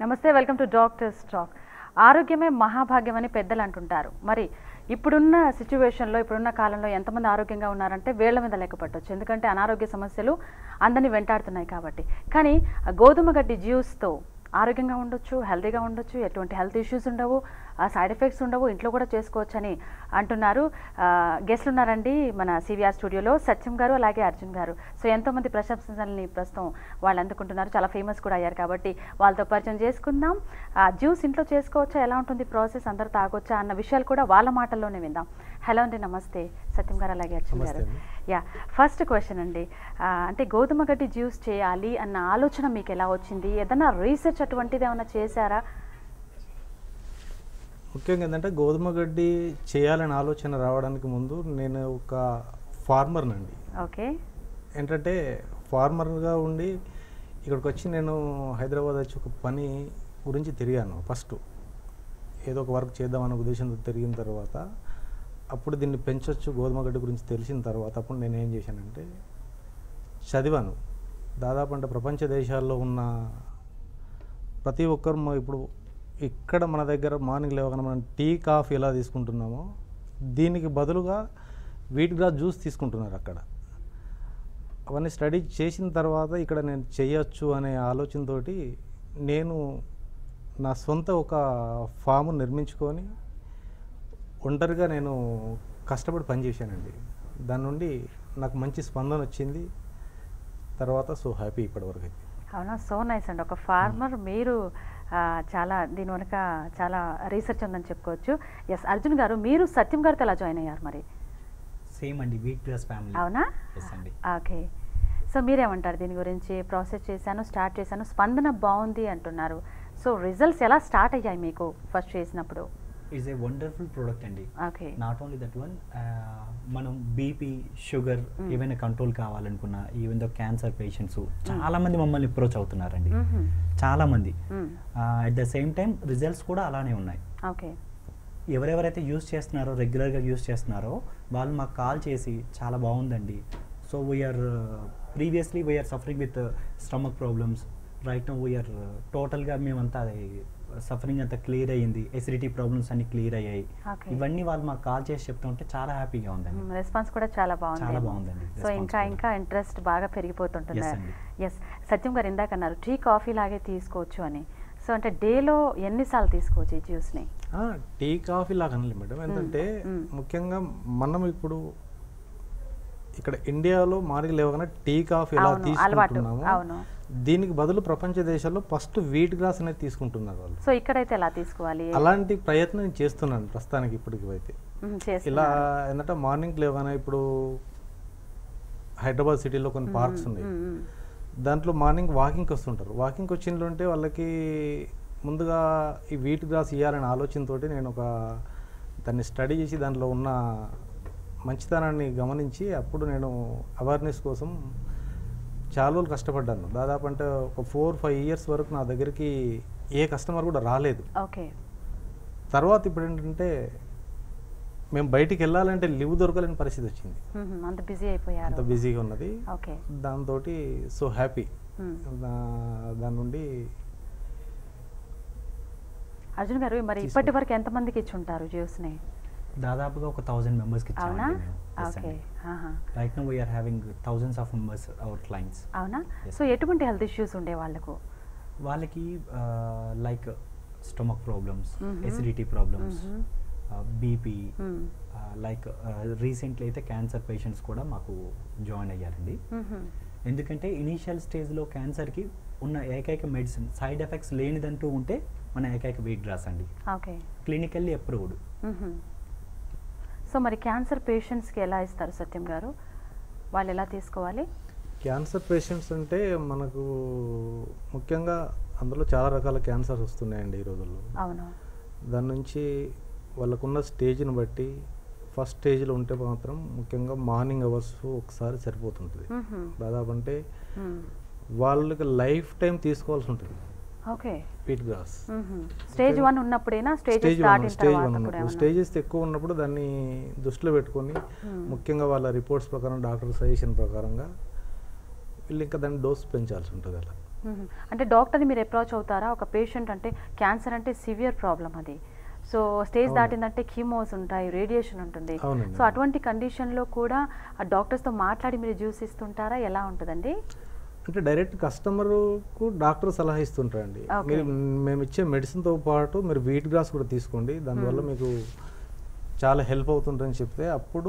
నమస్తే welcome to doctors talk ఆరోగ్యమే మహాభాగ్యం అని పెద్దలు అంటుంటారు మరి ఇప్పుడున్న సిచ్యువేషన్లో ఇప్పుడున్న కాలంలో ఎంతమంది ఆరోగ్యంగా ఉన్నారంటే వేళ్ల మీద లెక్క పట్టొచ్చు ఎందుకంటే అనారోగ్య సమస్యలు అందరినీ వెంటాడుతున్నాయి కాబట్టి కానీ ఆ గోధుమ గడ్డి జ్యూస్తో ఆరోగ్యంగా ఉండొచ్చు హెల్తీగా ఉండొచ్చు ఎటువంటి హెల్త్ ఇష్యూస్ ఉండవు సైడ్ ఎఫెక్ట్స్ ఉండవు ఇంట్లో కూడా చేసుకోవచ్చని అంటున్నారు గెస్ట్లు ఉన్నారండి మన సివిఆర్ స్టూడియోలో సత్యం గారు అలాగే అర్జున్ గారు సో ఎంతోమంది ప్రశంసల్ని ప్రస్తుతం వాళ్ళు అందుకుంటున్నారు చాలా ఫేమస్ కూడా అయ్యారు కాబట్టి వాళ్ళతో పరిచయం చేసుకుందాం ఆ జ్యూస్ ఇంట్లో చేసుకోవచ్చా ఎలా ఉంటుంది ప్రాసెస్ అందరూ తాగొచ్చా అన్న విషయాలు కూడా వాళ్ళ మాటల్లోనే విందాం హలో అండి నమస్తే సత్యం గారు అలాగే అర్జున్ గారు నమస్తే అండి. యా ఫస్ట్ క్వశ్చన్ అండి ఆ, అంటే గోధుమ గడ్డి జ్యూస్ చేయాలి అన్న ఆలోచన మీకు ఎలా వచ్చింది ఏదైనా రీసెర్చ్ అటువంటిది ఏమైనా చేశారా ముఖ్యంగా ఏంటంటే గోధుమ గడ్డి చేయాలనే ఆలోచన రావడానికి ముందు నేను ఒక ఫార్మర్నండి ఓకే ఏంటంటే ఫార్మర్గా ఉండి ఇక్కడికి వచ్చి నేను హైదరాబాద్ వచ్చి ఒక పని గురించి తిరిగాను ఫస్ట్ ఏదో ఒక వర్క్ చేద్దామనే ఉద్దేశంతో తిరిగిన తర్వాత అప్పుడు దీన్ని పెంచొచ్చు గోధుమ గడ్డి గురించి తెలిసిన తర్వాత అప్పుడు నేను ఏం చేశానంటే చదివాను దాదాపు అంటే ప్రపంచ దేశాల్లో ఉన్న ప్రతి ఒక్కరు మ- ఇప్పుడు ఇక్కడ మన దగ్గర మార్నింగ్ లేవగానే మనం టీ కాఫీ ఎలా తీసుకుంటున్నామో దీనికి బదులుగా వీట్ గ్రాస్ జ్యూస్ తీసుకుంటున్నారు అక్కడ అవన్నీ స్టడీ చేసిన తర్వాత ఇక్కడ నేను చేయొచ్చు అనే ఆలోచనతోటి నేను నా సొంత ఒక ఫామ్ నిర్మించుకొని ఒంటరిగా నేను కష్టపడి పనిచేశానండి దాని నుండి నాకు మంచి స్పందన వచ్చింది తర్వాత సో హ్యాపీ ఇప్పటివరకు అయితే అవునా సో నైస్ అండి ఒక ఫార్మర్ మీరు ఆ, చాలా దీని వెనుక చాలా రీసెర్చ్ ఉందని చెప్పుకోవచ్చు ఎస్ అర్జున్ గారు మీరు సత్యం గారితో ఎలా జాయిన్ అయ్యారు మరి సేమ్ అండి వీట్ గ్రాస్ ఫ్యామిలీ అవునా ఎస్ అండి ఓకే సో మీరేమంటారు దీని గురించి ప్రాసెస్ చేశాను స్టార్ట్ చేశాను స్పందన బాగుంది అంటున్నారు సో రిజల్ట్స్ ఎలా స్టార్ట్ అయ్యాయి మీకు ఫస్ట్ చేసినప్పుడు ఇట్స్ ఏ వండర్ఫుల్ ప్రోడక్ట్ అండి okay not only that one మనం బీపీ షుగర్ Mm. ఏవైనా కంట్రోల్ కావాలనుకున్నా ఈవెన్ దో క్యాన్సర్ పేషెంట్స్ చాలా మంది మమ్మల్ని అప్రోచ్ అవుతున్నారండి చాలా మంది at the same time results కూడా అలానే ఉన్నాయి ఓకే ఎవరెవరైతే యూస్ చేస్తున్నారో రెగ్యులర్గా యూస్ చేస్తున్నారో వాళ్ళు మాకు కాల్ చేసి చాలా బాగుందండి so we're previously we're suffering with stomach problems right no we're టోటల్గా మేమంతా సఫరింగ్ అంతా క్లియర్ అయ్యింది ఎసిడిటీ ప్రాబ్లమ్స్ అన్ని క్లియర్ అయ్యాయి Okay. ఇవన్నీ వాళ్ళు మాకు కాల్ చేసి చెప్తుంటే చాలా హ్యాపీగా ఉందండి రెస్పాన్స్ కూడా చాలా బాగుంది చాలా బాగుందండి సో response ఇంకా కూడా. ఇంకా ఇంట్రెస్ట్ బాగా పెరిగిపోతుంటుంది Yes అండి. ఎస్ సత్యం గారు ఇందాక అన్నారు టీ కాఫీ లాగే తీసుకోవచ్చు అని సో అంటే డేలో ఎన్నిసార్లు తీసుకోవచ్చు ఈ జ్యూస్ని ఆ, టీ కాఫీ లాగా అనలేదు మేడం ఏంటంటే మ్మ్. ముఖ్యంగా మనం ఇప్పుడు ఇక్కడ ఇండియాలో మార్నింగ్ లేవగానే టీ కాఫీ ఎలా అవును, అలవాటు. తీసుకుంటున్నామో అవును. దీనికి బదులు ప్రపంచ దేశాల్లో ఫస్ట్ వీట్ గ్రాస్ అనేది తీసుకుంటున్నారు వాళ్ళు సో ఇక్కడైతే ఎలా తీసుకోవాలి అలాంటి ప్రయత్నం నేను చేస్తున్నాను ప్రస్తుతానికి ఇప్పటికి అయితే మ్మ్, ఇలా చేస్తున్నారు. ఏంటంటే మార్నింగ్ లేవగానే ఇప్పుడు హైదరాబాద్ సిటీలో కొన్ని పార్క్స్ ఉన్నాయి మ్మ్, మ్మ్. దాంట్లో మార్నింగ్ వాకింగ్కి వస్తుంటారు వాకింగ్కి వచ్చిన ఉంటే వాళ్ళకి ముందుగా ఈ వీట్ గ్రాస్ ఇవ్వాలనే ఆలోచనతోటి నేను ఒక దాన్ని స్టడీ చేసి దాంట్లో ఉన్న మంచితనాన్ని గమనించి అప్పుడు నేను అవేర్నెస్ కోసం చాలా రోజులు కష్టపడ్డాను దాదాపు అంటే ఒక ఫోర్ ఫైవ్ ఇయర్స్ వరకు నా దగ్గరికి ఏ కస్టమర్ కూడా రాలేదు ఓకే తర్వాత ఇప్పుడు ఏంటంటే మేము బయటికి వెళ్ళాలంటే లివ్ దొరకలేని పరిస్థితి వచ్చింది మ్మ్, మ్మ్. అంత బిజీ అంత అయిపోయారు బిజీగా ఉన్నది ఓకే దాంతో సో హ్యాపీ మ్మ్. దా- దాని నుండి అర్జున్ గారు మరి తీసుకో. ఇప్పటి వరకు ఎంతమందికి ఇచ్చి ఉంటారు జ్యూస్ని దాదాపుగా ఒక థౌజండ్ మెంబర్స్కి అవునా ఇచ్చామండి ఓకే ఆహా. Right no we're having thousands of members our clients అవునా Yes. సో ఎటువంటి హెల్త్ ఇష్యూస్ ఉండే వాళ్ళకు వాళ్ళకి like stomach problems Mhm. Acidity problems Mhm. BP మ్మ్. లైక్ రీసెంట్లీ అయితే క్యాన్సర్ పేషెంట్స్ కూడా మాకు జాయిన్ అయ్యారండి మ్మ్. ఎందుకంటే ఇనీషియల్ స్టేజ్లో క్యాన్సర్కి ఉన్న ఏకైక మెడిసిన్ సైడ్ ఎఫెక్ట్స్ లేనిదంటూ ఉంటే మన ఏకైక వెయిట్ గ్రాస్ అండి ఓకే క్లినికల్లీ అప్రూవ్డ్ మ్మ్. సో మరి క్యాన్సర్ పేషెంట్స్కి ఎలా ఇస్తారు సత్యం గారు వాళ్ళు ఎలా తీసుకోవాలి క్యాన్సర్ పేషెంట్స్ అంటే మనకు ముఖ్యంగా అందులో చాలా రకాల క్యాన్సర్స్ వస్తున్నాయండి ఈ రోజుల్లో అవును దాని నుంచి వాళ్ళకున్న స్టేజ్ని బట్టి ఫస్ట్ స్టేజ్లో ఉంటే మాత్రం ముఖ్యంగా మార్నింగ్ అవర్స్ ఒకసారి సరిపోతుంటుంది మ్మ్. దాదాపు అంటే మ్మ్. వాళ్ళకి లైఫ్ టైం తీసుకోవాల్సి ఉంటుంది ఓకే వీట్ గ్రాస్ మ్మ్. స్టేజ్ వన్ ఉన్నప్పుడేనా స్టేజ్ స్టేజ్ స్టార్ట్ వన్ అయిన స్టేజ్ తర్వాత వన్ కూడా ఉన్నప్పుడు ఏమన్నా? స్టేజెస్ ఎక్కువ ఉన్నప్పుడు దాన్ని దృష్టిలో పెట్టుకొని Hmm. ముఖ్యంగా వాళ్ళ రిపోర్ట్స్ ప్రకారం డాక్టర్ సజెషన్ ప్రకారంగా వీళ్ళు ఇంకా దాన్ని డోస్ పెంచాల్సి ఉంటుంది అలా మ్మ్. అంటే డాక్టర్ని మీరు అప్రోచ్ అవుతారా ఒక పేషెంట్ అంటే క్యాన్సర్ అంటే సివియర్ ప్రాబ్లం అది సో స్టేజ్ అవును. దాటిందంటే కీమోస్ ఉంటాయి రేడియేషన్ ఉంటుంది అవునండి. సో అటువంటి కండిషన్లో కూడా ఆ డాక్టర్స్తో మాట్లాడి మీరు జ్యూస్ ఇస్తుంటారా ఎలా ఉంటుందండి అంటే డైరెక్ట్ కస్టమర్కు డాక్టర్ సలహా ఇస్తుంటారండి Okay. మీరు మేము ఇచ్చే మెడిసిన్తో పాటు మీరు వీట్ గ్రాస్ కూడా తీసుకోండి దానివల్ల Hmm. మీకు చాలా హెల్ప్ అవుతుందని చెప్తే అప్పుడు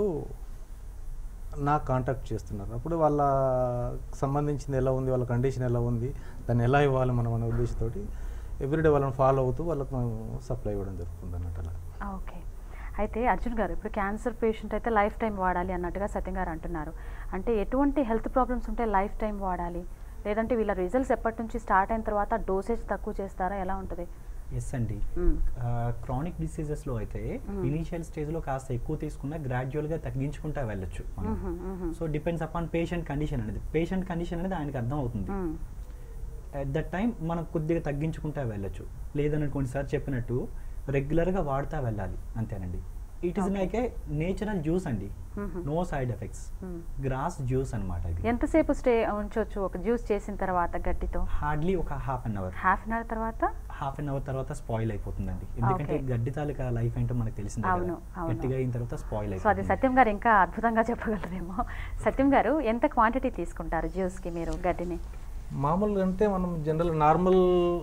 నాకు కాంటాక్ట్ చేస్తున్నారు అప్పుడు వాళ్ళ సంబంధించింది ఎలా ఉంది వాళ్ళ కండిషన్ ఎలా ఉంది దాన్ని ఎలా ఇవ్వాలి మనం అనే ఉద్దేశంతో ఎవ్రీడే వాళ్ళని ఫాలో అవుతూ వాళ్ళకి మేము సప్లై ఇవ్వడం జరుగుతుంది అన్నట్టు అలా ఓకే అయితే అర్జున్ గారు ఇప్పుడు క్యాన్సర్ పేషెంట్ అయితే లైఫ్ టైం వాడాలి అన్నట్టుగా సత్యం గారు అంటున్నారు అంటే ఎటువంటి హెల్త్ ప్రాబ్లమ్స్ ఉంటే లైఫ్ టైం వాడాలి లేదంటే వీళ్ళ రిజల్ట్స్ ఎప్పటి నుంచి స్టార్ట్ అయిన తర్వాత డోసేజ్ తక్కువ చేస్తారా ఎలా ఉంటుంది ఎస్ అండి మ్మ్. క్రానిక్ డిసీజెస్లో అయితే Mm. ఇనీషియల్ స్టేజ్లో కాస్త ఎక్కువ తీసుకున్నా గ్రాడ్యువల్గా తగ్గించుకుంటా వెళ్ళొచ్చు మనం hmm, hmm, so depends upon patient condition అనేది పేషెంట్ కండిషన్ అనేది ఆయనకి అర్థం అవుతుంది మ్మ్. అట్ దట్ టైం మనం కొద్దిగా తగ్గించుకుంటా వెళ్ళొచ్చు లేదని కొన్నిసార్లు చెప్పినట్టు రెగ్యులర్గా వాడుతూ వెళ్ళాలి అంతేనండి it is Okay. Like a natural juice అండి మ్మ్. నో సైడ్ ఎఫెక్ట్స్ మ్మ్. గ్రాస్ జ్యూస్ అనమాట ఇది ఎంతసేపు స్టే ఉంచవచ్చు ఒక జ్యూస్ చేసిన తర్వాత గడ్డితో హార్డ్లీ ఒక half an hour half an hour తర్వాత హాఫ్ అన్ అవర్ తర్వాత స్పాయిల్ అయిపోతుందండి ఎందుకంటే Okay. గడ్డి తాలూకా లైఫ్ ఏంటో మనకు తెలిసిందే అవును, కదా అవును. గట్టిగా అయిన తర్వాత స్పాయిల్ సో అది అయిపోతుంది సత్యం గారు ఇంకా అద్భుతంగా చెప్పగలరేమో సత్యం గారు ఎంత క్వాంటిటీ తీసుకుంటారు జ్యూస్కి మీరు గడ్డిని మామూలుగా అంటే మనం జనరల్ నార్మల్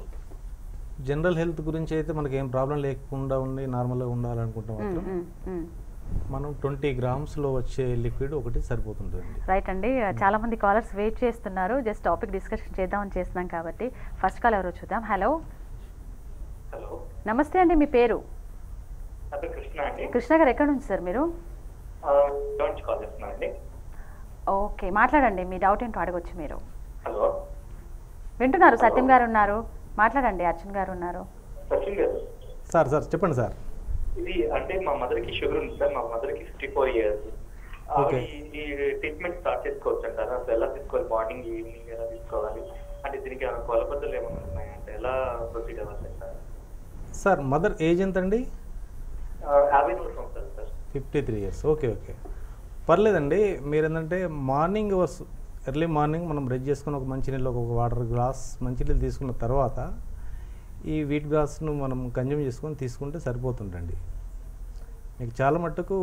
జనరల్ హెల్త్ గురించి అయితే మనకి ఏం ప్రాబ్లం లేకుండా ఉండి నార్మల్గా ఉండాలనుకుంటే మ్మ్, మాత్రం మ్మ్, మ్మ్. మనం ట్వంటీ గ్రామ్స్లో వచ్చే లిక్విడ్ ఒకటి సరిపోతుంటుంది రైట్ అండి చాలా మంది కాలర్స్ వెయిట్ చేస్తున్నారు జస్ట్ టాపిక్ డిస్కషన్ చేద్దామని చేస్తున్నాం కాబట్టి ఫస్ట్ కాల్ ఎవరో చూద్దాం హలో హలో నమస్తే అండి మీ పేరు నా పేరు కృష్ణ అండి కృష్ణ గారు ఎక్కడ నుంచి సార్ మీరు నుంచి కాల్ చేస్తున్నా అండి ఓకే మాట్లాడండి మీ డౌట్ ఏంటో అడగొచ్చు మీరు హలో వింటున్నారు సత్యం గారు ఉన్నారు మాట్లాడండి అర్జున్ గారు ఉన్నారు సచిన్ గారు సార్ సార్ చెప్పండి సార్ ఇది అంటే మా మదర్ కి షుగర్ ఉంది సార్ మా మదర్ కి ఫిఫ్టీ ఫోర్ ఇయర్స్ Okay. ఈ ట్రీట్మెంట్ స్టార్ట్ చేసుకోవచ్చు అంటారా అసలు ఎలా తీసుకోవాలి మార్నింగ్ ఈవినింగ్ ఎలా తీసుకోవాలి అంటే దీనికి ఏమైనా కొలబద్దలు ఏమైనా ఉన్నాయంటే ఎలా ప్రొసీడ్ అవ్వాలి సార్ సార్ మదర్ ఏజ్ ఎంత అండి యాభై మూడు సంవత్సరాలు sir fifty three years okay okay పర్లేదండి మీరు ఏంటంటే మార్నింగ్ వస్ ఎర్లీ మార్నింగ్ మనం బ్రష్ చేసుకుని ఒక మంచినీళ్ళు ఒక వాటర్ గ్లాస్ మంచినీళ్ళు తీసుకున్న తర్వాత ఈ వీట్ గ్లాస్ను మనం కన్జ్యూమ్ చేసుకొని తీసుకుంటే సరిపోతుందండి మీకు చాలా మట్టుకు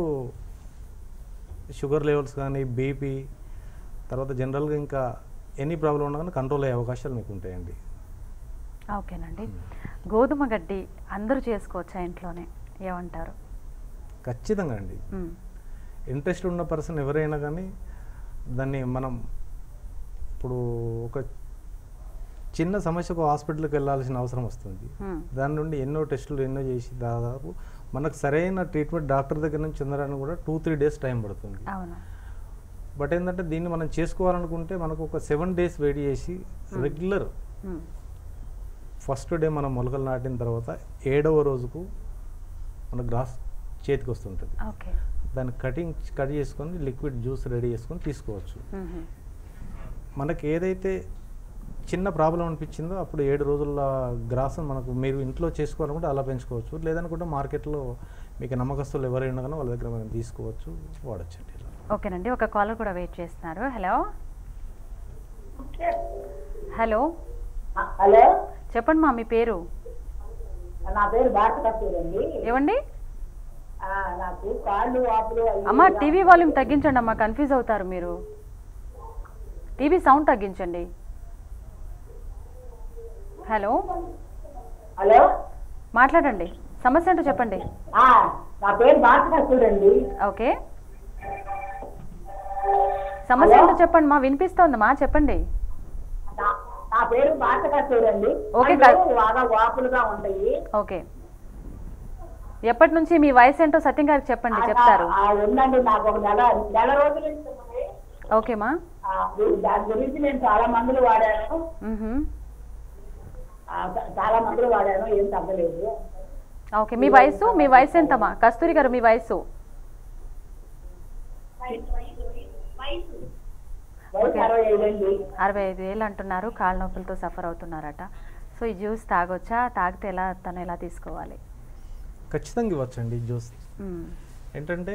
షుగర్ లెవెల్స్ కానీ బీపీ తర్వాత జనరల్గా ఇంకా ఎనీ ప్రాబ్లం ఉన్నా కానీ కంట్రోల్ అయ్యే అవకాశాలు మీకు ఉంటాయండి ఓకేనండి గోధుమ గడ్డి అందరూ చేసుకోవచ్చా ఇంట్లోనే ఏమంటారు ఖచ్చితంగా అండి మ్మ్. ఇంట్రెస్ట్ ఉన్న పర్సన్ ఎవరైనా కానీ దాన్ని మనం ఇప్పుడు ఒక చిన్న సమస్యకు హాస్పిటల్కి వెళ్ళాల్సిన అవసరం వస్తుంది మ్మ్. దాని నుండి ఎన్నో టెస్టులు ఎన్నో చేసి దాదాపు మనకు సరైన ట్రీట్మెంట్ డాక్టర్ దగ్గర నుంచి చెందడానికి కూడా టూ త్రీ డేస్ టైం పడుతుంది అవును బట్ ఏంటంటే దీన్ని మనం చేసుకోవాలనుకుంటే మనకు ఒక సెవెన్ డేస్ వెయిట్ చేసి రెగ్యులర్ మ్మ్. ఫస్ట్ డే మనం మొలకలు నాటిన తర్వాత ఏడవ రోజుకు మన గ్రాస్ చేతికి వస్తుంటుంది ఓకే దాన్ని కటింగ్ కట్ చేసుకొని లిక్విడ్ జ్యూస్ రెడీ చేసుకొని తీసుకోవచ్చు మ్మ్. మనకి ఏదైతే చిన్న ప్రాబ్లం అనిపించిందో అప్పుడు ఏడు రోజుల గ్రాసం మనకు మీరు ఇంట్లో చేసుకోవాలనుకుంటే అలా పెంచుకోవచ్చు లేదనుకుంటే మార్కెట్లో మీకు నమ్మకస్తులు ఎవరైనా కానీ వాళ్ళ దగ్గర మనం తీసుకోవచ్చు వాడచ్చు అండి ఇలా ఓకేనండి ఒక కాలర్ కూడా వెయిట్ చేస్తున్నారు హలో హలో ఆ, హలో చెప్పండి మా మీ పేరు నా పేరు భారత కస్తూరి అండి ఏమండి ఆ, నాకు కాళ్ళు వాపులు అవి అమ్మా టీవీ వాల్యూమ్ తగ్గించండి అమ్మా కన్ఫ్యూజ్ అవుతారు మీరు టీవీ సౌండ్ తగ్గించండి హలో హలో మాట్లాడండి సమస్య ఏంటో చెప్పండి ఆ, నా పేరు భారత కస్తూరి అండి ఓకే సమస్య ఏంటో చెప్పండి మా వినిపిస్తోందమ్మా చెప్పండి నా- నా పేరు భారత కస్తూరి అండి ఓకే, కాళ్ళు కా- బాగా వాపులుగా ఉంటాయి ఓకే ఎప్పటి నుంచి మీ వయసు ఏంటో సత్యం గారికి చెప్పండి చెప్తారు ఆ, ఉందండి నాకు ఒక నెల నెల రోజుల నుంచి ఉంది. ఓకేమా ఆ, దాని గురించి నేను చాలా మందులు వాడాను మ్హూ. ఆ, చ- చాలా మందులు వాడాను ఏం తగ్గలేదు ఓకే మీ వయసు మీ వయసు ఎంతమ్మా కస్తూరి గారు మీ వయసు వయసు అరవై ఐదు అండి అరవై ఐదు ఏళ్ళు అంటున్నారు కాళ్ళ నొప్పులతో సఫర్ అవుతున్నారట సో ఈ జ్యూస్ తాగొచ్చా తాగితే ఎలా తను ఎలా తీసుకోవాలి ఖచ్చితంగా ఇవ్వచ్చండి జ్యూస్ మ్మ్. ఏంటంటే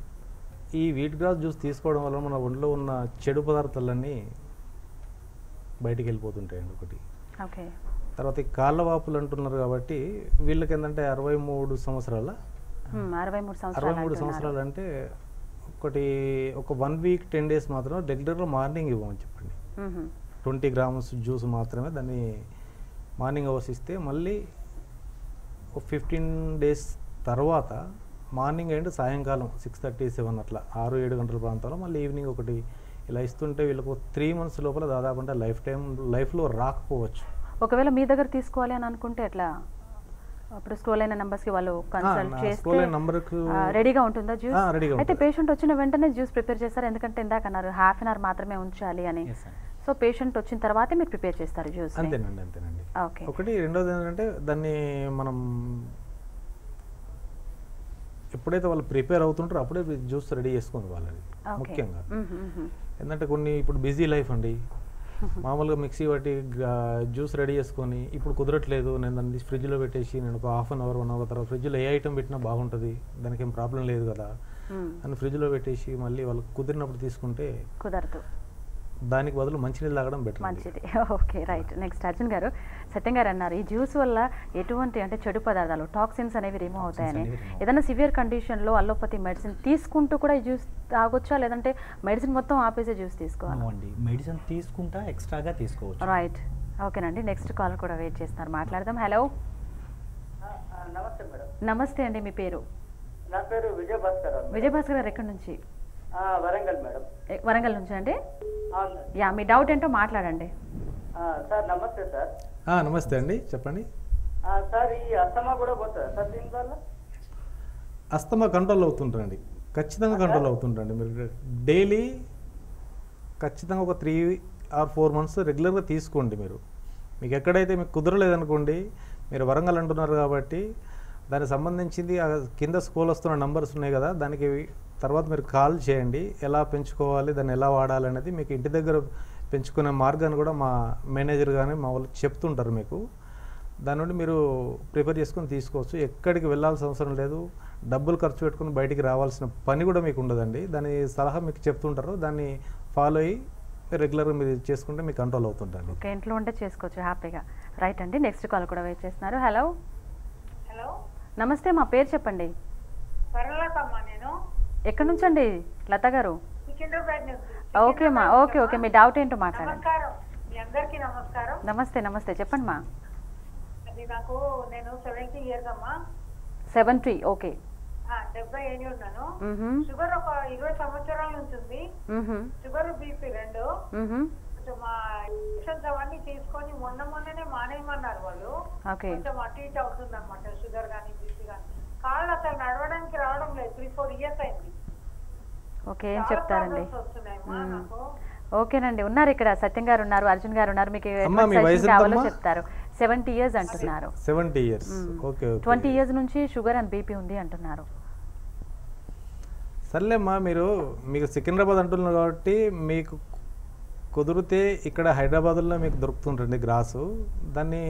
ఈ వీట్ గ్రాస్ జ్యూస్ తీసుకోవడం వల్ల మన ఒంట్లో ఉన్న చెడు పదార్థాలన్నీ బయటికి వెళ్ళిపోతుంటాయండి ఒకటి ఓకే తర్వాత ఈ కాళ్ళ వాపులు అంటున్నారు కాబట్టి వీళ్ళకి ఏంటంటే అరవై మూడు సంవత్సరాల మ్మ్, అరవై మూడు అరవై సంవత్సరాలు మూడు అంటున్నారు. సంవత్సరాలు అంటే ఒకటి ఒక వన్ వీక్ టెన్ డేస్ మాత్రం రెగ్యులర్గా మార్నింగ్ ఇవ్వమని చెప్పండి మ్మ్. ట్వంటీ గ్రామ్స్ జ్యూస్ మాత్రమే దాన్ని మార్నింగ్ అవర్స్ ఇస్తే మళ్ళీ ఒక ఫిఫ్టీన్ డేస్ తర్వాత మార్నింగ్ అండ్ సాయంకాలం సిక్స్ థర్టీ సెవెన్ అట్లా ఆరు ఏడు గంటల ప్రాంతంలో మళ్ళీ ఈవినింగ్ ఒకటి ఇలా ఇస్తుంటే వీళ్ళకు త్రీ మంత్స్ లోపల దాదాపు అంటే లైఫ్ టైం లైఫ్లో రాకపోవచ్చు ఒకవేళ మీ దగ్గర తీసుకోవాలి అని అనుకుంటే ఎట్లా అప్పుడు స్క్రోల్ అయిన numbers కి వాళ్ళు కన్సల్ట్ నా చేస్తే scroll అయిన numberకు- ఆ, రెడీగా ఉంటుందా జ్యూస్ ఆ, రెడీగా అయితే ఉంటుంది. పేషెంట్ వచ్చిన వెంటనే జ్యూస్ ప్రిపేర్ చేస్తారు ఎందుకంటే ఇందాక అన్నారు హాఫ్ అన్ అవర్ మాత్రమే ఉంచాలి అని Yes, sir. సో పేషెంట్ వచ్చిన తర్వాతే మీరు ప్రిపేర్ చేస్తారు జ్యూస్ అంతేనండి అంతేనండి ఓకే ఒకటి రెండోది ఏంటంటే దాన్ని మనం ఎప్పుడైతే వాళ్ళు ప్రిపేర్ అవుతుంటారో అప్పుడే జ్యూస్ రెడీ చేసుకోండి వాళ్ళని ఓకే ముఖ్యంగా మ్మ్, మ్మ్. ఎందుకంటే కొన్ని ఇప్పుడు బిజీ లైఫ్ అండి మామూలుగా మిక్సీ పట్టి జ్యూస్ రెడీ చేసుకొని ఇప్పుడు కుదరట్లేదు నేను దాన్ని ఫ్రిడ్జ్లో పెట్టేసి నేను ఒక half an hour one hour తర్వాత ఫ్రిడ్జ్లో ఏ ఐటమ్ పెట్టినా బాగుంటుంది దానికి ఏం ప్రాబ్లం లేదు కదా మ్మ్. అని ఫ్రిడ్జ్లో పెట్టేసి మళ్ళీ వాళ్ళకి కుదిరినప్పుడు తీసుకుంటే కుదరదు దానికి బదులు మంచినీళ్ళు తాగడం బెటర్ మంచిది ఓకే రైట్ నెక్స్ట్ అర్జున్ గారు సత్యం గారు అన్నారు ఈ జ్యూస్ వల్ల ఎటువంటి అంటే చెడు పదార్థాలు టాక్సిన్స్ అనేవి రిమూవ్ అవుతాయని అనేవి remove ఏదైనా సివియర్ కండిషన్లో అల్లోపతి మెడిసిన్ తీసుకుంటూ కూడా ఈ జ్యూస్ తాగొచ్చా లేదంటే మెడిసిన్ మొత్తం ఆపేసే జ్యూస్ తీసుకోవాలి No అండి మెడిసిన్ తీసుకుంటా ఎక్స్ట్రాగా తీసుకోవచ్చు రైట్ ఓకేనండి నెక్స్ట్ కాల్ కూడా వెయిట్ చేస్తున్నారు మాట్లాడదాం హలో నమస్తే మేడం నమస్తే అండి మీ పేరు నా పేరు విజయభాస్కర్ విజయభాస్కర్ గారు ఎక్కడి నుంచి వరంగల్ మేడం ఎ- వరంగల్ నుంచి అండి అవును యా మీ డౌట్ ఏంటో మాట్లాడండి సార్ నమస్తే సార్ నమస్తే అండి చెప్పండి సార్ ఈ అస్తమా కూడా పోతుందా సార్ దీనివల్ల అస్తమా కంట్రోల్ అవుతుంటారండి ఖచ్చితంగా కంట్రోల్ అవుతుంటారండి మీరు డైలీ ఖచ్చితంగా ఒక త్రీ ఆర్ ఫోర్ మంత్స్ రెగ్యులర్గా తీసుకోండి మీరు మీకు ఎక్కడైతే మీకు కుదరలేదనుకోండి మీరు వరంగల్ అంటున్నారు కాబట్టి దానికి సంబంధించింది ఆ కింద స్కూల్ వస్తున్న నంబర్స్ ఉన్నాయి కదా దానికి తర్వాత మీరు కాల్ చేయండి ఎలా పెంచుకోవాలి దాన్ని ఎలా వాడాలి అనేది మీకు ఇంటి దగ్గర పెంచుకునే మార్గాన్ని కూడా మా మేనేజర్ కానీ మా వాళ్ళు చెప్తుంటారు మీకు దాని నుండి మీరు ప్రిపేర్ చేసుకొని తీసుకోవచ్చు ఎక్కడికి వెళ్ళాల్సిన అవసరం లేదు డబ్బులు ఖర్చు పెట్టుకుని బయటికి రావాల్సిన పని కూడా మీకు ఉండదండి దాని సలహా మీకు చెప్తుంటారు దాన్ని ఫాలో అయ్యి రెగ్యులర్గా మీరు చేసుకుంటే మీకు కంట్రోల్ అవుతుంటుంది ఓకే ఇంట్లో ఉంటే చేసుకోవచ్చు హ్యాపీగా రైట్ అండి నెక్స్ట్ కాల్ కూడా వెయిట్ చేస్తున్నారు హలో హలో నమస్తే మా పేరు చెప్పండి వరలతమ్మ నేను ఎక్కడి నుంచి అండి లత గారు సికింద్రాబాద్ నుంచి ఓకే మా ఓకే ఓకే మీ డౌట్ ఏంటో మాట్లాడండి నమస్కారం మీ అందరికీ నమస్కారం నమస్తే నమస్తే చెప్పండి మా అది నాకు నేను సెవెంటీ ఇయర్స్ అమ్మా సెవెంటీ ఓకే ఆ, డెబ్బై ఏళ్ళు ఉన్నాను మ్హూ, షుగర్ ఒక ఇరవై సంవత్సరాల నుంచి ఉంది మ్హూ, షుగర్ బీపీ రెండు మ్హూ. కొంచెం మా ఇంజక్షన్స్ అవన్నీ తీసుకొని మొన్న మొన్ననే మానేయమన్నారు వాళ్ళు ఓకే కొంచెం అటు ఇటు అవుతుంది అనమాట షుగర్ కానీ బీపీ కానీ కాళ్ళు అసలు నడవడానికి రావడం లేదు త్రీ ఫోర్ ఇయర్స్ అయింది ఓకే ఏం చాలా చెప్తారండి problems వస్తున్నాయమ్మా మ్మ్. నాకు ఓకేనండి ఉన్నారు ఇక్కడ సత్యం గారు ఉన్నారు అర్జున్ గారు ఉన్నారు మీకు అమ్మా, మీ ఎటువంటి వయసు suggestion కావాలో ఎంతమ్మా? చెప్తారు సెవెంటీ ఇయర్స్ అంటున్నారు seventy years okay okay twenty years నుంచి షుగర్ అండ్ బీపీ ఉంది అంటున్నారు సర్లేమ్మా మీరు మీకు సికింద్రాబాద్ అంటున్నారు కాబట్టి మీకు కుదిరితే ఇక్కడ హైదరాబాద్లో మీకు దొరుకుతుంటుంది గ్రాసు దాన్ని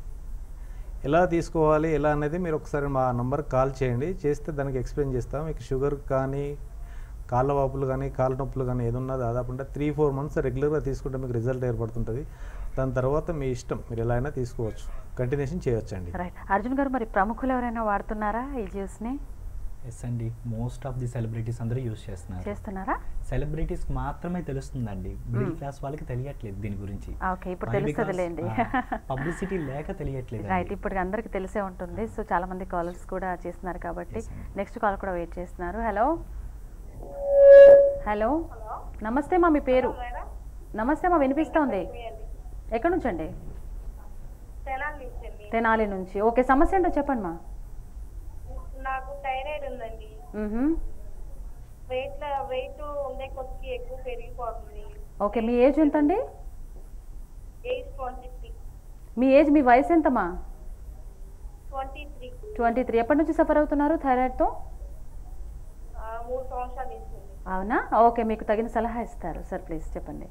ఎలా తీసుకోవాలి ఎలా అనేది మీరు ఒకసారి మా నంబర్కి కాల్ చేయండి చేస్తే దానికి ఎక్స్ప్లెయిన్ చేస్తాం మీకు షుగర్ కానీ కాళ్ళ వాపులు కానీ కాళ్ళ నొప్పులు కానీ ఏదున్నా దాదాపు అంటే త్రీ ఫోర్ మంత్స్ రెగ్యులర్గా తీసుకుంటే మీకు రిజల్ట్ ఏర్పడుతుంటుంది దాని తర్వాత మీ ఇష్టం మీరు ఎలా అయినా తీసుకోవచ్చు కంటిన్యూషన్ చేయొచ్చండి రైట్ అర్జున్ గారు మరి ప్రముఖులు ఎవరైనా వాడుతున్నారా ఈ జ్యూస్ని ఎస్ అండి మోస్ట్ ఆఫ్ ది సెలబ్రిటీస్ అందరూ యూస్ చేస్తున్నారు చేస్తున్నారా సెలబ్రిటీస్ మాత్రమే తెలుస్తుందండి మిడిల్ Hmm. క్లాస్ వాళ్ళకి తెలియట్లేదు దీని గురించి ఓకే ఇప్పుడు తెలుస్తుందిలేండి పబ్లిసిటీ లేక తెలియట్లేదు రైట్ ఇప్పుడు అందరికి తెలిసే ఉంటుంది సో చాలా మంది కాలర్స్ కూడా చేస్తున్నారు కాబట్టి Yes, ma'am. నెక్స్ట్ కాల్ కూడా వెయిట్ చేస్తున్నారు హలో హలో నమస్తే మా మీ పేరు మేడం నమస్తే మా వినిపిస్తోంది ఎక్కడి నుంచి అండి తెలంగాణ నుంచి తెనాలి నుంచి ఓకే సమస్య ఏంటో చెప్పండి మా నాకు థైరాయిడ్ ఉందండి మ్హూ. వెయిట్ వెయిట్ ఉండే కొద్దికి ఎక్కువ పెరిగిపోతుంది ఓకే మీ ఏజ్ ఎంత అండి ఏజ్ ట్వంటీ త్రీ మీ ఏజ్ మీ వయసు ఎంతమ్మా ట్వంటీ త్రీ ట్వంటీ త్రీ ఎప్పటి నుంచి సఫర్ అవుతున్నారు థైరాయిడ్తో మూడు సంవత్సరాల నుంచి ఉంది. అవునా ఓకే మీకు తగిన సలహా ఇస్తారు సార్ ప్లీజ్ చెప్పండి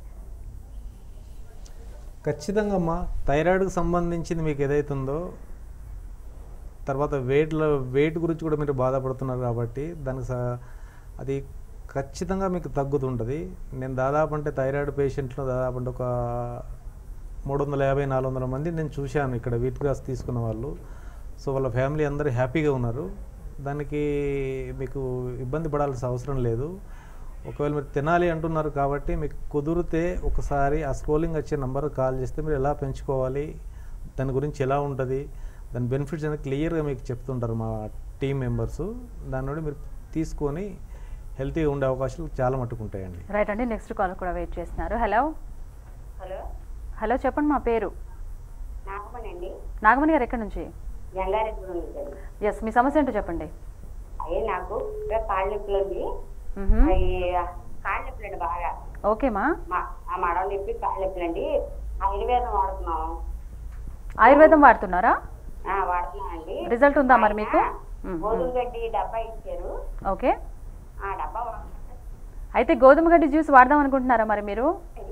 ఖచ్చితంగా అమ్మా థైరాయిడ్కి సంబంధించింది మీకు ఏదైతుందో తర్వాత వెయిట్లో వెయిట్ గురించి కూడా మీరు బాధపడుతున్నారు కాబట్టి దానికి స- అది ఖచ్చితంగా మీకు తగ్గుతుంటుంది నేను దాదాపు అంటే థైరాయిడ్ పేషెంట్లో దాదాపు అంటే ఒక మూడు వందల యాభై నాలుగు వందల మంది నేను చూశాను ఇక్కడ వీట్ గ్రాస్ తీసుకున్న వాళ్ళు సో వాళ్ళ ఫ్యామిలీ అందరూ హ్యాపీగా ఉన్నారు దానికి మీకు ఇబ్బంది పడాల్సిన అవసరం లేదు ఒకవేళ మీరు తినాలి అంటున్నారు కాబట్టి మీకు కుదిరితే ఒకసారి ఆ స్క్రోలింగ్ వచ్చే నంబర్ కాల్ చేస్తే మీరు ఎలా పెంచుకోవాలి దాని గురించి ఎలా ఉంటుంది దాని బెనిఫిట్స్ అనేది క్లియర్గా మీకు చెప్తుంటారు మా టీం మెంబర్స్ దాని నుండి మీరు తీసుకొని హెల్తీగా ఉండే అవకాశాలు చాలా మట్టుకు ఉంటాయండి రైట్ అండి నెక్స్ట్ కాల్ కూడా వెయిట్ చేస్తున్నారు హలో హలో హలో చెప్పండి మా పేరు నాగమనండి నాగమణి గారు ఎక్కడి నుంచి జంగారెడ్డి ఉందండి ఎస్ మీ సమస్య ఏంటో చెప్పండి అయ్యే నాకు ఇక్కడ కాళ్ళ నొప్పులు ఉంది మ్హూ. అవి కాళ్ళ నొప్పులు అండి బాగా ఓకేమా మా ఆ మడవ నొప్పి కాళ్ళ నొప్పులు అండి ఆయుర్వేదం వాడుతున్నాం ఆయుర్వేదం వాడుతున్నారా ఆ, వాడుతున్నామండి రిజల్ట్ ఉందా మరి మీకు? ఆయన మ్, గోధుమ గడ్డి డబ్బా ఇచ్చారు ఓకే ఆ డబ్బా వాడుతున్నాం. అయితే గోధుమ గడ్డి జ్యూస్ వాడదాం అనుకుంటున్నారా మరి మీరు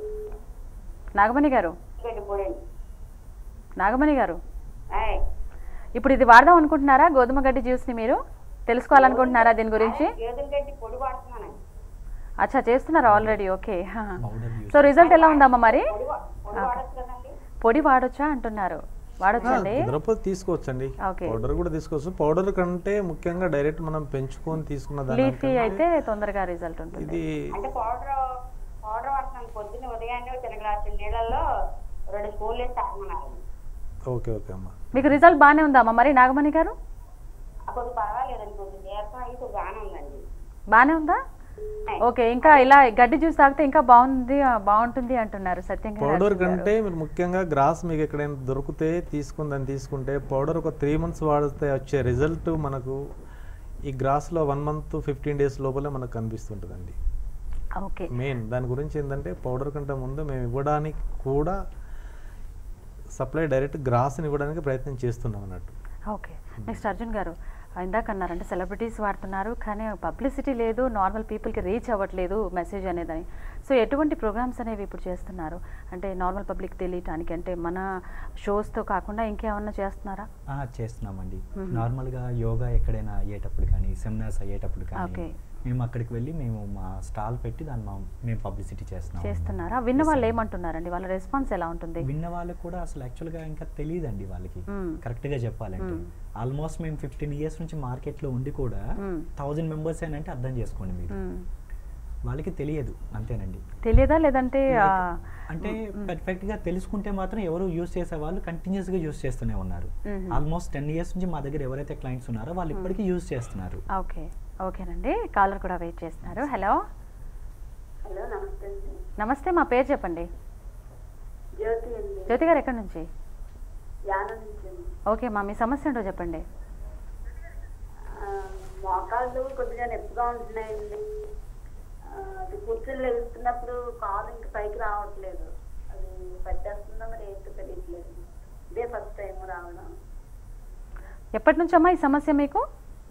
నాగమణి గారు గడ్డి పొడండి నాగమణి గారు ఆయ్. ఇప్పుడు ఇది వాడదాం అనుకుంటున్నారా గోధుమ గడ్డి జ్యూస్ని మీరు తెలుసుకోవాలనుకుంటున్నారా దీని గురించి గోధుమ గడ్డి పొడి వాడుతున్నానండి అచ్చా చేస్తున్నారా already okay powder use so result ఎలా ఉందమ్మా మరి పొడి వా- పొడి వాడచ్చు కదండి పొడి వాడొచ్చా అంటున్నారు వాడొచ్చండి కుదరపోతే తీసుకోవచ్చండి ఓకే. పౌడర్ కూడా తీసుకోవచ్చు పౌడర్ కంటే ముఖ్యంగా డైరెక్ట్ మనం పెంచుకొని తీసుకున్న లీఫీ దానికంటే అయితే తొందరగా రిజల్ట్ ఉంటుంది ఇది అంటే పౌడర్ పౌడర్ వాడుతున్నాను పొద్దున్న ఉదయాన్నే చిన్న గ్లాసు నీళ్ళల్లో రెండు స్పూన్లు వేసి తాగమన్నారు ఓకే ఓకే అమ్మా మీకు రిజల్ట్ బాగానే ఉందమ్మా మరి నాగమణి గారు కొద్ది పర్వాలేదండి కొద్ది నీరసం అయితే బాగానే ఉందండి బాగానే ఉందా ఓకే ఇంకా ఇలా గడ్డి జ్యూస్ తాగితే ఇంకా బాగుంది ఆ, బాగుంటుంది అంటున్నారు సత్యంగా పౌడర్ కంటే మీరు ముఖ్యంగా గ్రాస్ మీకు ఎక్కడైనా దొరికితే తీసుకుందని తీసుకుంటే పౌడర్ ఒక త్రీ మంత్స్ వాడితే వచ్చే రిజల్ట్ మనకు ఈ గ్రాస్లో వన్ మంత్ ఫిఫ్టీన్ డేస్ లోపలే మనకు కనిపిస్తుంటుందండి ఓకే మెయిన్ దాని గురించి ఏంటంటే పౌడర్ కంటే ముందు మేము ఇవ్వడానికి కూడా సప్లై డైరెక్ట్ గ్రాస్ని ఇవ్వడానికి ప్రయత్నం చేస్తున్నాం అన్నట్టు ఓకే నెక్స్ట్ అర్జున్ గారు ఇందాక అన్నారంటే సెలబ్రిటీస్ వాడుతున్నారు కానీ పబ్లిసిటీ లేదు నార్మల్ పీపుల్కి రీచ్ అవ్వట్లేదు మెసేజ్ అనేదని సో ఎటువంటి ప్రోగ్రామ్స్ అనేవి ఇప్పుడు చేస్తున్నారు అంటే నార్మల్ పబ్లిక్ తెలియటానికి అంటే మన షోస్తో కాకుండా ఇంకేమన్నా చేస్తున్నారా ఆ, చేస్తున్నామండి మ్మ్. నార్మల్గా యోగా ఎక్కడైనా అయ్యేటప్పుడు కానీ సెమినార్స్ అయ్యేటప్పుడు Okay. కానీ మేము అక్కడికి వెళ్ళి మేము మా స్టాల్ పెట్టి దాన్ని మా మేము పబ్లిసిటీ చేస్తున్నాం చేస్తున్నారా విన్న వాళ్ళు ఏమంటున్నారండి వాళ్ళ రెస్పాన్స్ ఎలా ఉంటుంది విన్న వాళ్ళకి కూడా అసలు యాక్చువల్గా ఇంకా తెలియదండి వాళ్ళకి మ్మ్. కరెక్ట్గా చెప్పాలంటే మ్మ్. ఆల్మోస్ట్ మేము ఫిఫ్టీన్ ఇయర్స్ నుంచి మార్కెట్లో ఉండి కూడా మ్మ్. థౌజండ్ మెంబర్స్ అంటే అర్థం చేసుకోండి మీరు మ్మ్. వాళ్ళకి తెలియదు అంతేనండి తెలియదా లేదంటే ఆ, అంటే పర్ఫెక్ట్ గా తెలుసుకుంటే మాత్రం ఎవరు యూస్ చేసే వాళ్ళు కంటిన్యూస్ గా యూస్ చేస్తూనే ఉన్నారు మ్మ్. ఆల్మోస్ట్ టెన్ ఇయర్స్ నుంచి మా దగ్గర ఎవరైతే క్లయింట్స్ ఉన్నారో వాళ్ళు ఇప్పటికీ యూస్ చేస్తున్నారు ఓకే ఓకేనండి కాలర్ కూడా వెయిట్ చేస్తున్నారు హలో హలో నమస్తే అండి నమస్తే మా పేరు చెప్పండి జ్యోతి అండి జ్యోతి గారు ఎక్కడి నుంచి యానం నుంచి అండి. ఓకే మా మీ సమస్య ఏంటో చెప్పండి ఆ, మోకాళ్ళు కొద్దిగా నొప్పిగా ఉంటున్నాయండి ఆ, అది కూర్చొని లేస్తున్నప్పుడు కాలు ఇంక పైకి రావట్లేదు అది పట్టేస్తుందో మరి ఏంటో తెలియట్లేదు ఇదే ఫస్ట్ టైం రావడం ఎప్పటి నుంచి అమ్మా ఈ సమస్య మీకు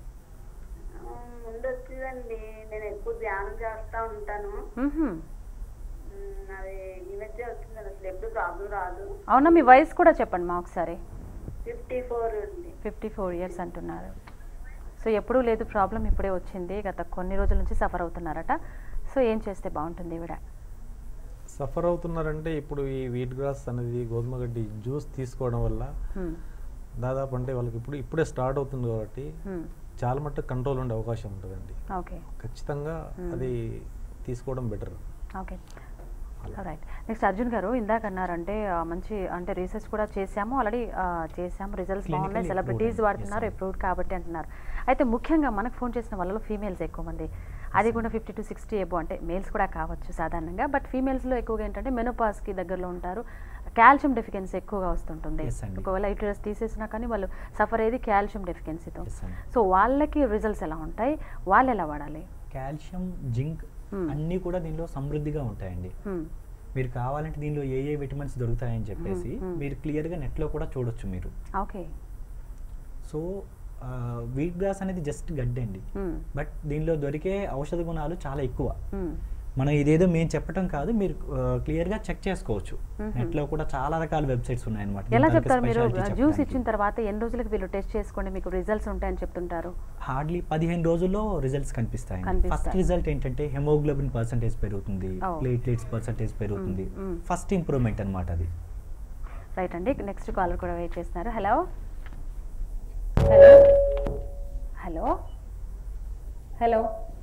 ఆ, ముందు వచ్చిందండి నేను ఎక్కువ ధ్యానం చేస్తూ ఉంటాను మ్హూ. ఉమ్, అది ఈ మధ్య వచ్చింది అసలు ఎప్పుడు ప్రాబ్లం రాదు అవునా మీ వయసు కూడా చెప్పండి మా ఒకసారి ఫిఫ్టీ ఫోర్ అండి ఫిఫ్టీ ఫోర్ ఇయర్స్ అంటున్నారు సో ఎప్పుడూ లేదు ప్రాబ్లం ఇప్పుడే వచ్చింది గత కొన్ని రోజుల నుంచి సఫర్ అవుతున్నారట సో ఏం చేస్తే బాగుంటుంది ఈవిడ సఫర్ అవుతున్నారంటే ఇప్పుడు ఈ వీట్ గ్రాస్ అనేది గోధుమ గడ్డి జ్యూస్ తీసుకోవడం వల్ల హ్మ్. దాదాపు అంటే వాళ్ళకి ఇప్పుడు ఇప్పుడే స్టార్ట్ అవుతుంది కాబట్టి హ్మ్. చాలా మట్టుకు కంట్రోల్ ఉండే అవకాశం ఉంటుందండి ఓకే ఖచ్చితంగా అది తీసుకోవడం better okay right next Arjun గారు ఇందాక అన్నారంటే ఆ, మంచి అంటే రీసెర్చ్ కూడా చేశాము ఆల్రెడీ చేశాము రిజల్ట్స్ Clinically బాగున్నాయి approved సెలబ్రిటీస్ అండి. వాడుతున్నారు Yes, అప్రూవ్డ్ కాబట్టి అంటున్నారు అయితే ముఖ్యంగా మనకు ఫోన్ చేసిన వాళ్ళలో ఫీమేల్స్ ఎక్కువ మంది అది కూడా ఫిఫ్టీ టు సిక్స్టీ ఎబో అంటే మేల్స్ కూడా కావచ్చు సాధారణంగా బట్ ఫీమేల్స్లో ఎక్కువగా ఏంటంటే మెనోపాస్కి దగ్గరలో ఉంటారు కాల్షియం డెఫికెన్సీ ఎక్కువగా వస్తుంటుంది Yes, అండి. ఒకవేళ యూటరస్ తీసేసినా కానీ వాళ్ళు సఫర్ అయ్యేది కాల్షియం డెఫికెన్సీతో Yes, అండి. సో వాళ్ళకి రిజల్ట్స్ ఎలా ఉంటాయి వాళ్ళు ఎలా వాడాలి కాల్షియం జింక్ Hmm. అన్నీ కూడా దీనిలో సమృద్ధిగా ఉంటాయండి హ్మ్. మీరు కావాలంటే దీనిలో ఏ ఏ విటమిన్స్ దొరుకుతాయని చెప్పేసి మ్మ్. మీరు క్లియర్గా నెట్లో కూడా చూడొచ్చు మీరు ఓకే సో వీట్ గ్రాస్ అనేది జస్ట్ గడ్డి అండి హ్మ్. బట్ దీనిలో దొరికే ఔషధ గుణాలు చాలా ఎక్కువ హ్మ్. మనం ఇదేదో మేము చెప్పటం కాదు మీరు క్లియర్గా చెక్ చేసుకోవచ్చు మ్మ్. నెట్లో కూడా చాలా రకాల వెబ్సైట్స్ ఉన్నాయన్నమాట ఎలా దీని చెప్తారు తాలూకా మీరు specialty జ్యూస్ చెప్పడానికి. ఇచ్చిన తర్వాత ఎన్ని రోజులకు వీళ్ళు టెస్ట్ చేసుకోండి మీకు రిజల్ట్స్ ఉంటాయని చెప్తుంటారు హార్డ్లీ పదిహేను రోజుల్లో రిజల్ట్స్ కనిపిస్తాయి కనిపిస్తాయి. ఫస్ట్ రిజల్ట్ ఏంటంటే హెమోగ్లోబిన్ పర్సంటేజ్ పెరుగుతుంది Oh. ప్లేట్లెట్స్ పర్సంటేజ్ పెరుగుతుంది Mm, mm. ఫస్ట్ ఇంప్రూవ్మెంట్ అన్నమాట అది రైట్ అండి నెక్స్ట్ కాలర్ కూడా వెయిట్ చేస్తున్నారు హలో హలో హలో హలో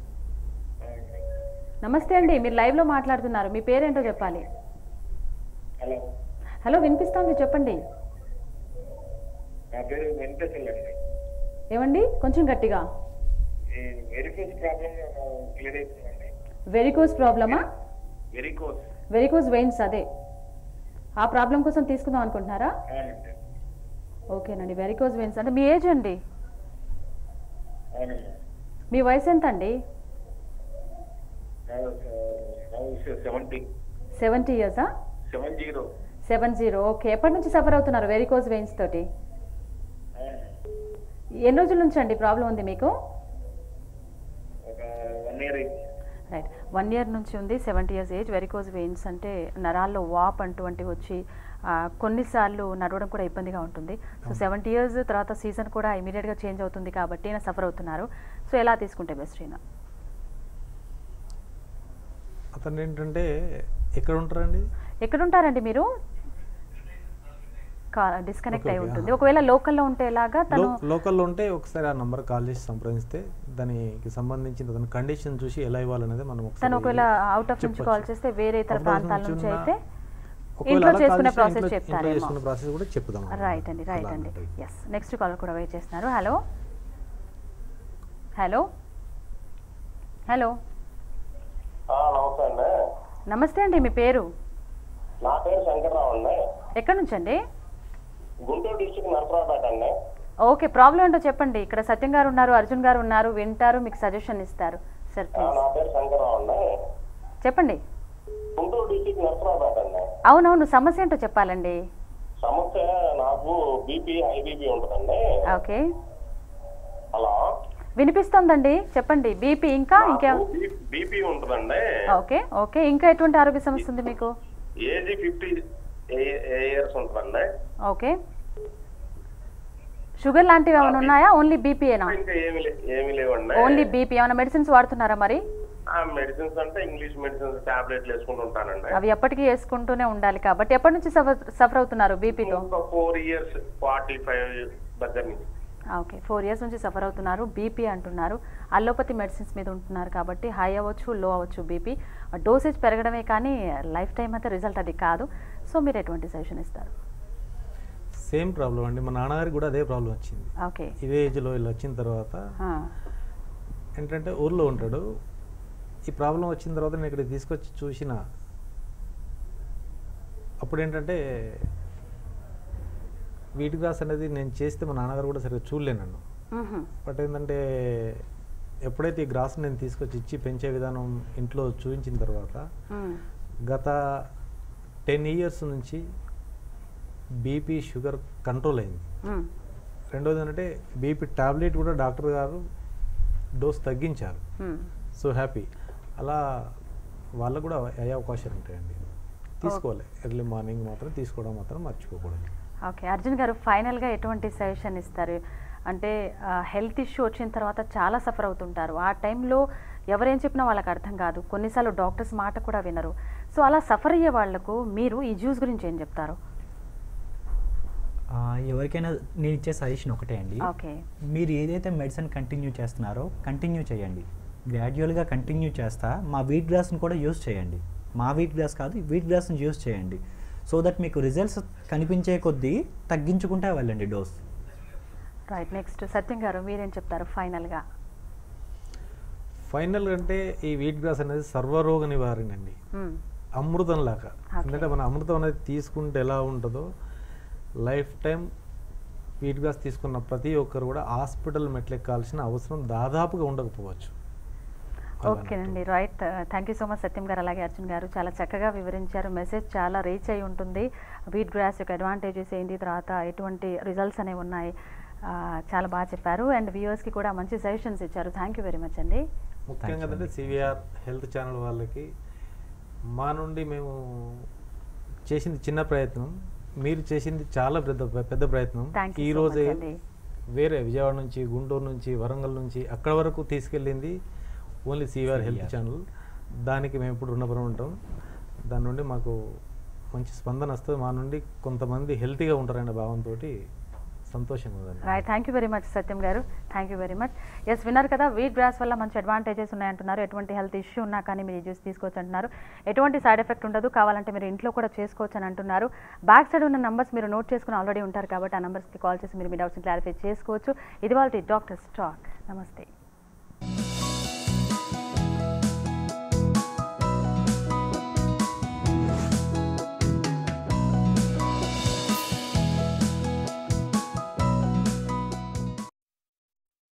నమస్తే అండి మీరు లైవ్లో మాట్లాడుతున్నారు మీ పేరేంటో చెప్పాలి హలో హలో వినిపిస్తోంది చెప్పండి నా పేరు వెంకటేశ్వర అండి ఏమండి కొంచెం గట్టిగా ఈ వెరికోస్ ప్రాబ్లం క్లియర్ అయిపోయిందండి వెరికోస్ ప్రాబ్లమా వెరికోస్ వెరికోస్ వెయిన్స్ అదే ఆ ప్రాబ్లం కోసం తీసుకుందాం అనుకుంటున్నారా అవునండి ఓకేనండి వెరికోస్ వెయిన్స్ అంటే మీ ఏజ్ అండి అవునండి మీ వయసు ఎంత అండి సెవెంటీ సెవెంటీ ఇయర్సా seven zero seven zero okay ఎప్పటి నుంచి సఫర్ అవుతున్నారు వెరికోస్ వెయిన్స్ తోటి ఎన్ని రోజుల నుంచి అండి ప్రాబ్లం ఉంది మీకు ఒక one year right one year నుంచి ఉంది seventy years age varicose veins అంటే నరాల్లో వాప్ అటువంటివి వచ్చి ఆ, కొన్నిసార్లు నడవడం కూడా ఇబ్బందిగా ఉంటుంది సో సెవెంటీ ఇయర్స్ తర్వాత సీజన్ కూడా ఇమీడియట్గా చేంజ్ అవుతుంది కాబట్టి ఈయన సఫర్ అవుతున్నారు సో ఎలా తీసుకుంటే బెస్ట్ ఈయన అతను ఏంటంటే ఎక్కడ ఉంటారండి ఎక్కడ ఉంటారండి మీరు డిస్కనెక్ట్ ఓకే, అయి ఓకే, ఉంటుంది ఆహా. ఒకవేళ లోకల్లో ఉంటే ఎలాగా తను లో- లోకల్లో ఉంటే ఒకసారి ఆ నంబర్ కాల్ చేసి సంప్రదిస్తే దానికి సంబంధించిన తన కండిషన్ చూసి ఎలా ఇవ్వాలనేది మనం ఒకసారి తను ఒకవేళ అవుట్ ఆఫ్ నుంచి చెప్పొచ్చు. కాల్ చేస్తే వేరే ఇతర Out of ప్రాంతాల నుంచి నుంచి ఉన్న- అయితే ఒకవేళ ఇంట్లో అలా చేసుకునే కాల్ చేస్తే ప్రాసెస్ ఇంట్లో- ఇంట్లో చెప్తారేమో చేసుకునే ప్రాసెస్ కూడా చెప్తాం రైట్ అండి రైట్ అలా అండి అన్నట్టు. ఎస్ నెక్స్ట్ కాలర్ కూడా వెయిట్ చేస్తున్నారు హలో హలో హలో నమస్తే అండి నమస్తే అండి మీ పేరు నా పేరు శంకర్రావు అండి ఎక్కడి నుంచి అండి గుంటూరు డిస్టిక్ నరసరావుపేట అండి ఓకే ప్రాబ్లం ఏంటో చెప్పండి ఇక్కడ సత్యం గారు ఉన్నారు అర్జున్ గారు ఉన్నారు వింటారు మీకు సజెషన్ ఇస్తారు సార్ ఆ, ప్లీజ్ నా పేరు శంకర్రావు అండి చెప్పండి గుంటూరు డిస్టిక్ నరసరావుపేట అండి అవునవును సమస్య ఏంటో చెప్పాలండి సమస్య నాకు బీపీ హై బీపీ ఉంటుందండి ఓకే హలో వినిపిస్తోందండి చెప్పండి బీపీ ఇంకా ఇంకే బీపీ ఉంటుందండి ఓకే ఓకే ఇంకా ఎటువంటి ఆరోగ్య సమస్య ఉంది మీకు ఏజ్ ఫిఫ్టీ ఇయర్స్ ఉంటుందండి ఓకే షుగర్ లాంటివి ఏమైనా ఉన్నాయా ఓన్లీ బీపీయేనా ఇంకా ఏమి లే- ఏమీ లేవండి ఓన్లీ బీపీ ఏమైనా మెడిసిన్స్ వాడుతున్నారా మరి ఆ మెడిసిన్స్ అంటే ఇంగ్లీష్ మెడిసిన్స్ టాబ్లెట్లు వేసుకుంటూ ఉంటానండి అవి ఎప్పటికీ వేసుకుంటూనే ఉండాలి కాబట్టి ఎప్పటి నుంచి సఫర్ సఫర్ అవుతున్నారు బీపీతో ఒక ఫోర్ ఇయర్స్ ఫార్టీ ఫైవ్ దగ్గర నుంచి ఓకే ఫోర్ ఇయర్స్ నుంచి సఫర్ అవుతున్నారు బీపీ అంటున్నారు అల్లోపతి మెడిసిన్స్ మీద ఉంటున్నారు కాబట్టి హై అవ్వచ్చు లో అవ్వచ్చు బీపీ డోసేజ్ పెరగడమే కానీ లైఫ్ టైం అయితే రిజల్ట్ అది కాదు సో మీరు ఎటువంటి సజెషన్ ఇస్తారు సేమ్ ప్రాబ్లం అండి మా నాన్నగారికి కూడా అదే ప్రాబ్లం వచ్చింది ఓకే ఇదే ఏజ్లో ఇలా వచ్చిన తర్వాత ఆ, ఏంటంటే ఊర్లో ఉంటాడు ఈ ప్రాబ్లం వచ్చిన తర్వాత నేను ఇక్కడ తీసుకొచ్చి చూసిన అప్పుడు ఏంటంటే వీటి గ్లాస్ అనేది నేను చేస్తే మా నాన్నగారు కూడా సరిగ్గా చూడలేను నన్ను మ్హూ. బట్ ఏంటంటే ఎప్పుడైతే ఈ గ్రాస్ నేను తీసుకొచ్చి ఇచ్చి పెంచే విధానం ఇంట్లో చూపించిన తర్వాత మ్, గత టెన్ ఇయర్స్ నుంచి బీపీ షుగర్ కంట్రోల్ అయింది మ్, రెండోది ఏంటంటే బీపీ టాబ్లెట్ కూడా డాక్టర్ గారు డోస్ తగ్గించారు మ్. సో హ్యాపీ అలా వాళ్ళకు కూడా అయ్యే అవకాశాలు ఉంటాయండి తీసుకోవాలి ఎర్లీ మార్నింగ్ మాత్రం తీసుకోవడం మాత్రం మర్చిపోకూడదు ఓకే అర్జున్ గారు ఫైనల్గా ఎటువంటి సజెషన్ ఇస్తారు అంటే హెల్త్ ఇష్యూ వచ్చిన తర్వాత చాలా సఫర్ అవుతుంటారు ఆ టైంలో ఎవరేం చెప్పినా వాళ్ళకి అర్థం కాదు కొన్నిసార్లు డాక్టర్స్ మాట కూడా వినరు సో అలా సఫర్ అయ్యే వాళ్లకు మీరు ఈ జ్యూస్ గురించి ఏం చెప్తారు ఆ, ఎవరికైనా నేను ఇచ్చే సజెషన్ ఒకటే అండి ఓకే మీరు ఏదైతే మెడిసిన్ కంటిన్యూ చేస్తున్నారో కంటిన్యూ చేయండి గ్రాడ్యువల్గా కంటిన్యూ చేస్తా మా వీట్ గ్రాస్ని కూడా యూస్ చేయండి మా వీట్ గ్రాస్ కాదు వీట్ గ్రాస్ని యూస్ చేయండి సో దట్ మీకు రిజల్ట్స్ కనిపించే కొద్దీ తగ్గించుకుంటా వెళ్ళండి డోస్ రైట్ నెక్స్ట్ సత్యం గారు మీరేం చెప్తారు ఫైనల్గా ఫైనల్ అంటే ఈ వీట్ గ్రాస్ అనేది సర్వరోగ నివారణ అండి అమృతం లాగా ఎందుకంటే మన అమృతం అనేది తీసుకుంటే ఎలా ఉంటుందో లైఫ్ టైం వీట్ గ్లాస్ తీసుకున్న ప్రతి ఒక్కరు కూడా హాస్పిటల్ మెట్లెక్కాల్సిన అవసరం దాదాపుగా ఉండకపోవచ్చు అలా ఓకేనండి right thank you so much Satyam గారు అలాగే అర్జున్ గారు చాలా చక్కగా వివరించారు మెసేజ్ చాలా రీచ్ అయి ఉంటుంది వీట్ గ్రాస్ యొక్క అడ్వాంటేజెస్ ఏంటి తర్వాత ఎటువంటి రిజల్ట్స్ అనేవి ఉన్నాయి ఆ, చాలా బాగా చెప్పారు అండ్ వ్యూవర్స్కి కూడా మంచి సజెషన్స్ ఇచ్చారు థ్యాంక్ యూ వెరీ మచ్ అండి ముఖ్యంగా ఏంటంటే సివిఆర్ హెల్త్ ఛానల్ వాళ్ళకి మా నుండి మేము చేసింది చిన్న ప్రయత్నం మీరు చేసింది చాలా పెద్ద పెద్ద ప్రయత్నం Thank you ఈ so రోజే much అండి. వేరే విజయవాడ నుంచి గుంటూరు నుంచి వరంగల్ నుంచి అక్కడ వరకు తీసుకెళ్ళింది only CVR health CVR. Channel దానికి మేము ఇప్పుడు రుణపడి ఉంటాం దాని నుండి మాకు మంచి స్పందన వస్తుంది మా నుండి కొంతమంది హెల్తీగా ఉంటారనే భావంతో సంతోషంగా ఉందండి right thank you very much Satyam గారు thank you very much yes విన్నారు కదా వీట్ గ్రాస్ వల్ల మంచి అడ్వాంటేజెస్ ఉన్నాయంటున్నారు ఎటువంటి హెల్త్ ఇష్యూ ఉన్నా కానీ మీరు ఈ జ్యూస్ తీసుకోవచ్చు అంటున్నారు ఎటువంటి సైడ్ ఎఫెక్ట్ ఉండదు కావాలంటే మీరు ఇంట్లో కూడా చేసుకోవచ్చు అని అంటున్నారు బ్యాక్ సైడ్ ఉన్న నంబర్స్ మీరు నోట్ చేసుకుని ఆల్రెడీ ఉంటారు కాబట్టి ఆ నంబర్స్కి కాల్ చేసి మీరు మీ డౌట్స్ని క్లారిఫై చేసుకోవచ్చు ఇది వాళ్ళ డాక్టర్ స్టాక్ నమస్తే